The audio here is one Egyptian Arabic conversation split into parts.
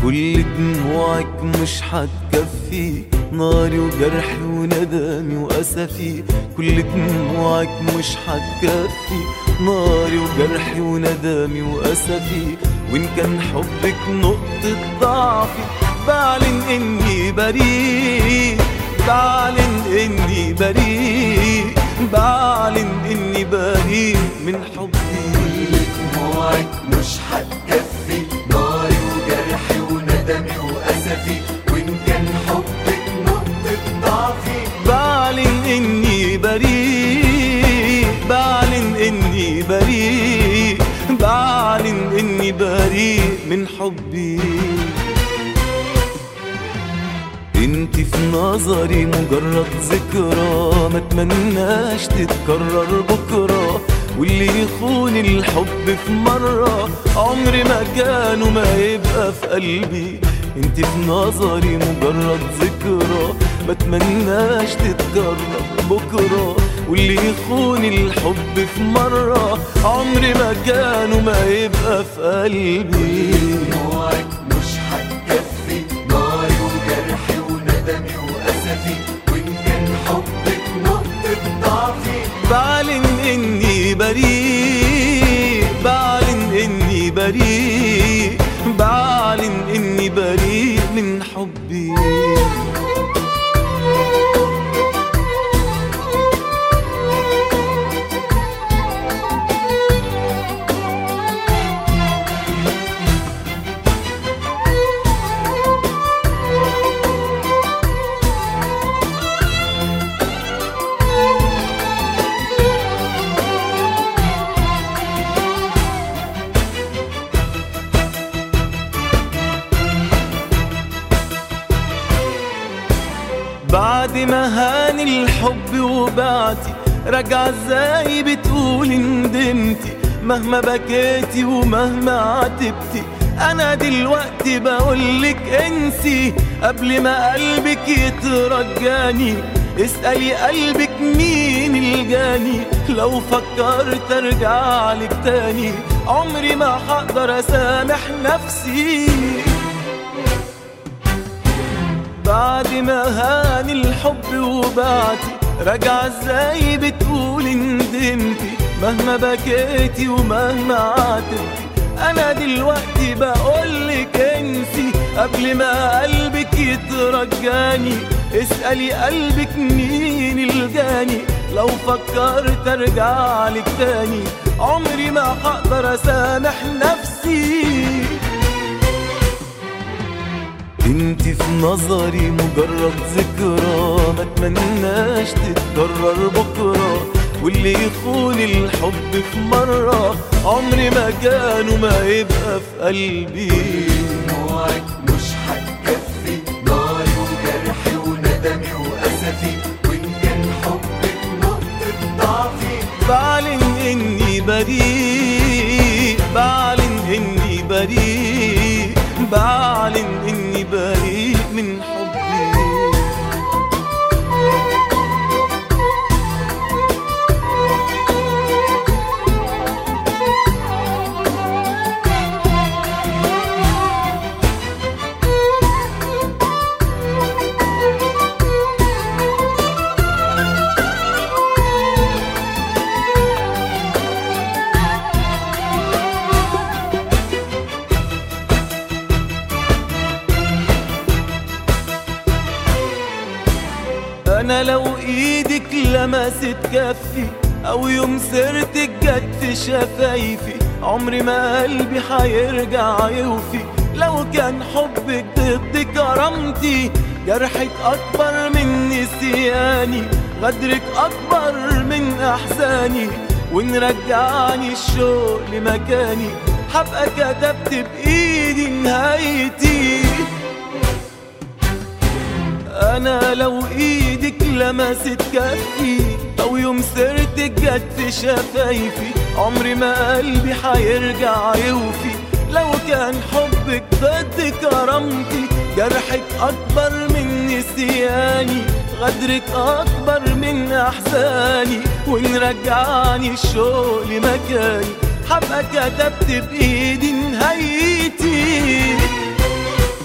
كل دموعك مش حتكفي ناري وجرحي وندمي وأسفي كل دموعك مش حتكفي ناري وجرحي وندمي وأسفي وإن كان حبك نقطة ضعفي بعلن إني بريء بعلن إني بريء بعلن إني بريء من حبي دموعك مش هتكفي ناري وجرحي وندمي وأسفي وإن كان حبك نقطة ضعفي بعلن إني بريء بعلن إني بريء بعلن إني بريء من حبي انت في نظري مجرد ذكرى ما اتمناش تتكرر بكرة واللي يخون الحب في مرة عمري ما كان وما يبقى في قلبي انت في نظري مجرد ذكرى ما اتمناش تتكرر بكرة واللي يخون الحب في مرة عمري ما كان وما يبقى في قلبي دموعك مش هتكفي ناري وجرحي وندمي وأسفي وإن كان حبك نقطة ضعفي بعلن اني بريء بعلن اني بريء بعلن اني بريء من حبي بعد ما هان الحب وبعتي رجع ازاي بتقولي ندمتي مهما بكيتي ومهما عاتبتي انا دلوقتي بقولك انسي قبل ما قلبك يترجاني اسألي قلبك مين الجاني لو فكرت ارجع لك تاني عمري ما هقدر اسامح نفسي بعد ما هان الحب وبعتي رجع ازاي بتقولي ندمتي مهما بكيتي ومهما عاتبتي انا دلوقتي بقولك انسي قبل ما قلبك يترجاني اسألي قلبك مين الجاني لو فكرت ارجع لك تاني عمري ما هقدر اسامح نفسي انت في نظري مجرد ذكرى ما اتمناش تتكرر بكرة واللي يخون الحب في مرة عمري ما كان وما يبقى في قلبي دموعك مش هتكفي ناري وجرحي وندمي وأسفي وإن كان حبك نقطة ضعفي بعلن اني بريء بعلن اني بريء بعلن اني بريء من حبي انا لو ايدك لمست كفي او يوم سرتك جت في شفايفي عمري ما قلبي حيرجع يوفي لو كان حبك ضد كرامتي جرحك اكبر من نسياني غدرك اكبر من احزاني وان رجعني الشوق لمكاني هبقى كتبت بايدي نهايتي انا لو ايدك لمست كفي او يوم سرتك جت في شفايفي عمري ما قلبي حيرجع يوفي لو كان حبك ضد كرامتي جرحك اكبر من نسياني غدرك اكبر من احزاني وان رجعني الشوق لمكاني هبقى كتبت بايدي نهايتي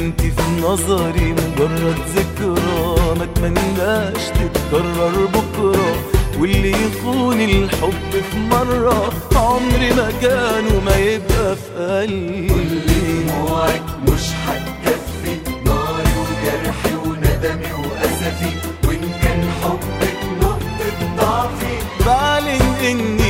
انت في نظري مجرد ذكرى ما اتمناش تتكرر بكرة واللي يخون الحب في مرة عمري ما كان وما يبقى في قلبي دموعك مش هتكفي ناري وجرحي وندمي وأسفي وإن كان حبك نقطة ضعفي بعلن اني